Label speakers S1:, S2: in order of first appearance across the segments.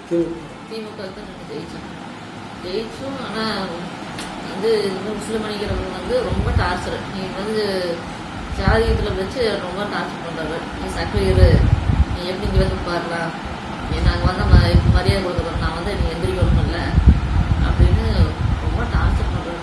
S1: திமுக
S2: திமுக தான் நாங்கள் ஜெயிச்சோம் ஜெயிச்சும் ஆனால் வந்து இந்த முஸ்லிம் அணிக்கிறவங்க வந்து ரொம்ப டார்ச்சர் நீ வந்து ஜாதியத்தில் வச்சு ரொம்ப டார்ச்சர் பண்ணுறாரு நீ சக்கரையர் நீ எப்படி இங்கே வந்து பாரலாம் நீ நாங்கள் வந்து ம- மரியாதை கொடுக்குறோம் நான் வந்து நீ எந்திரிக்கணும் இல்லை அப்படின்னு ரொம்ப டார்ச்சர் பண்ணுறாரு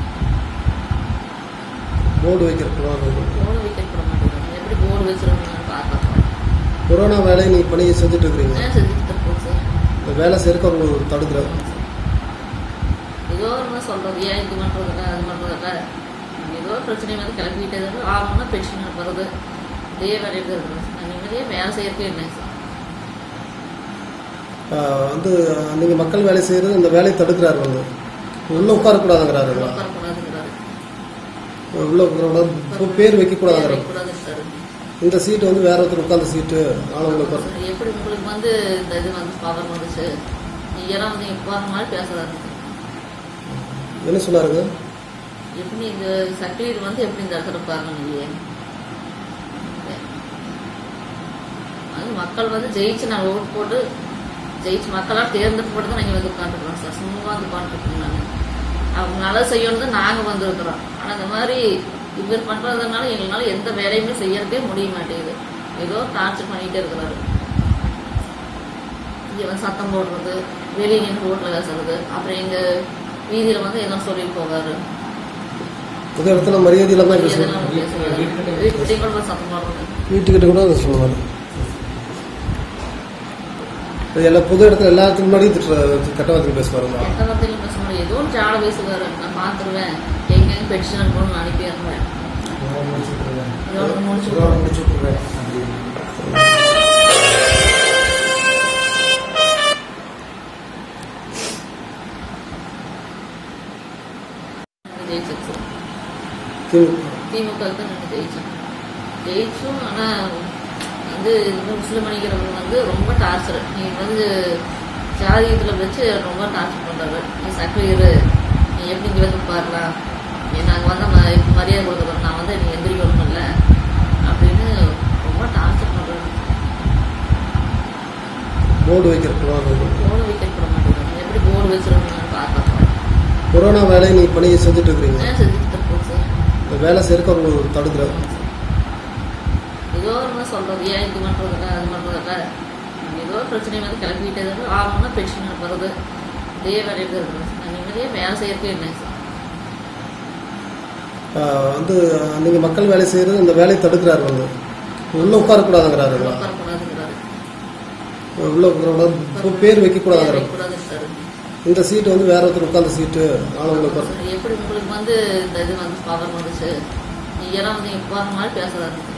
S1: போர்டு வைக்கிறதுலாம்
S2: போர்டு வைக்க கூட மாட்டேங்கிறாங்க எப்படி போர்டு வச்சிருக்கீங்கன்னு பார்க்கலாம்
S1: கொரோனா வேலையை நீ பணி செஞ்சுட்டு இருக்கிறீங்க
S2: ஏன் செஞ்சுட்டு இருக்கோம் சார்
S1: இந்த வேலை செய்யறதுக்கு அவங்க தடுக்கிறாங்க
S2: ஏதோ ஒன்று சொல்கிறது ஏன் இது பண்ணுறதில்ல அது பண்ணுறதில்ல ஏதோ ஒரு பிரச்சனை வந்து கிளப்பிக்கிட்டே இருக்கு ஆகணும்னா பென்ஷன் வருது இதே வேலையில் தான் இருக்குது நான் நிம்மதியாக வேலை செய்யறதுக்கு என்ன சார்
S1: ஆஹ் வந்து நீங்கள் மக்கள் வேலை செய்கிறது இந்த வேலையை தடுக்கிறாரு வந்து உள்ளே உட்காரக்கூடாதுங்கிறாருங்களா
S2: உட்காரக்கூடாதுங்கிறாரு
S1: உள்ளே உட்காரக்கூடாது பேர் வைக்கக்கூடாதுங்கிறாரு
S2: வைக்கக்கூடாதுங்கிறாரு
S1: இந்த சீட்டு வந்து வேற ஒருத்தர் உட்காந்த சீட்டு ஆளுங்களை உட்கார
S2: சரி, எப்படி உங்களுக்கு வந்து இந்த இது வந்து பவர் வந்துச்சு நீங்களாம் வந்து இப்போ போகிற மாதிரி பேசுறாரு
S1: என்ன சொன்னாருங்க
S2: எப்படி இந்த சர்டிஃபிகேட் வந்து எப்படி இந்த இடத்துல பாருங்க இல்லையே அது மக்கள் வந்து ஜெயிச்சு நாங்கள் ஓட்டு போட்டு ஜெயிச்சு மக்களால் தேர்ந்தெடுக்கப்பட்டு தான் நாங்கள் வந்து உட்காந்துருக்கோம் சார் சும்மா வந்து உட்காந்துருக்கோம் நாங்கள் அவங்க நல்லா செய்யணும் தான் நாங்கள் வந்திருக்கிறோம் ஆனால் இந்த மாதிரி இவர் பண்ணுறதுனால எங்களால் எந்த வேலையுமே செய்யறதே முடிய மாட்டேங்குது ஏதோ டார்ச்சர் பண்ணிகிட்டே இருக்கிறாரு இங்கே வந்து சத்தம் போடுறது வெளியே நின்று ரோட்டில் பேசுறது அப்புறம் எங்கள் வீதியில் வந்து எல்லாம் சொல்லிட்டு போவாரு
S1: புது இடத்துல மரியாதையில தான் பேசுவாங்க
S2: இதெல்லாம் பேசுவாரு. வீட்டுக்கிட்டே கூட போய் சத்தம் போடுறது
S1: வீட்டுக்கிட்ட கூட அதை சொல்லுவாங்க இது எல்லா புது இடத்துல எல்லாத்துக்கு முன்னாடி திட்டுற கெட்ட வார்த்தை பேசுவாருங்களா
S2: எந்த வார்த்தையிலும் பேச முடியாது ஏதோ ஒரு ஜாட பேசுவாரு நான் பார்த்துருவேன் எங்கெங்க பெட்டிஷன் அனுப்பணும்னு அனுப்பிடுறேன் இதோட முடிச்சு ஜெயிச்சிருச்சு
S1: திமுக
S2: திமுக தான் நாங்கள் ஜெயிச்சோம் ஜெயிச்சும் ஆனால் வந்து இந்த முஸ்லிம் அணிக்கிறவங்க வந்து ரொம்ப டார்ச்சர் நீ வந்து ஜாதியத்தில் வச்சு ரொம்ப டார்ச்சர் பண்ணுறாரு நீ சக்கரையர் நீ எப்படி இங்கே வந்து பாரலாம் நீ நாங்கள் வந்து ம- மரியாதை கொடுக்குறோம் நான் வந்து நீ எந்திரிக்கணும் இல்லை அப்படின்னு ரொம்ப டார்ச்சர் பண்ணுறாரு
S1: போர்டு வைக்கிறதுலாம்
S2: போர்டு வைக்க கூட மாட்டேங்கிறாங்க எப்படி போர்டு வச்சிருக்கீங்கன்னு பார்க்கலாம்
S1: கொரோனா வேலையை நீ பணி செஞ்சுட்டு இருக்கிறீங்க
S2: ஏன் செஞ்சுட்டு இருக்கோம் சார்
S1: இந்த வேலை செய்யறதுக்கு அவங்க தடுக்கிறாங்க
S2: ஏதோ ஒன்று சொல்கிறது ஏன் இது பண்ணுறதில்ல அது பண்ணுறதில்ல ஏதோ ஒரு பிரச்சனை வந்து கிளப்பிக்கிட்டே இருக்கு ஆகணும்னா பென்ஷன் வருது இதே வேலையில் தான் இருக்குது நான் நிம்மதியாக வேலை செய்யறதுக்கு என்ன சார்
S1: ஆஹ் வந்து நீங்கள் மக்கள் வேலை செய்கிறது இந்த வேலையை தடுக்கிறாரு வந்து உள்ளே உட்காரக்கூடாதுங்கிறாருங்களா
S2: உட்காரக்கூடாதுங்கிறாரு
S1: உள்ளே உட்காரக்கூடாது பேர் வைக்கக்கூடாதுங்கிறாரு
S2: வைக்கக்கூடாதுங்கிறாரு
S1: இந்த சீட்டு வந்து வேற ஒருத்தர் உட்காந்த சீட்டு ஆளுங்களை உட்கார
S2: சரி, எப்படி உங்களுக்கு வந்து இந்த இது வந்து பவர் வந்துச்சு நீங்களாம் வந்து இப்போ போகிற மாதிரி பேசுறாரு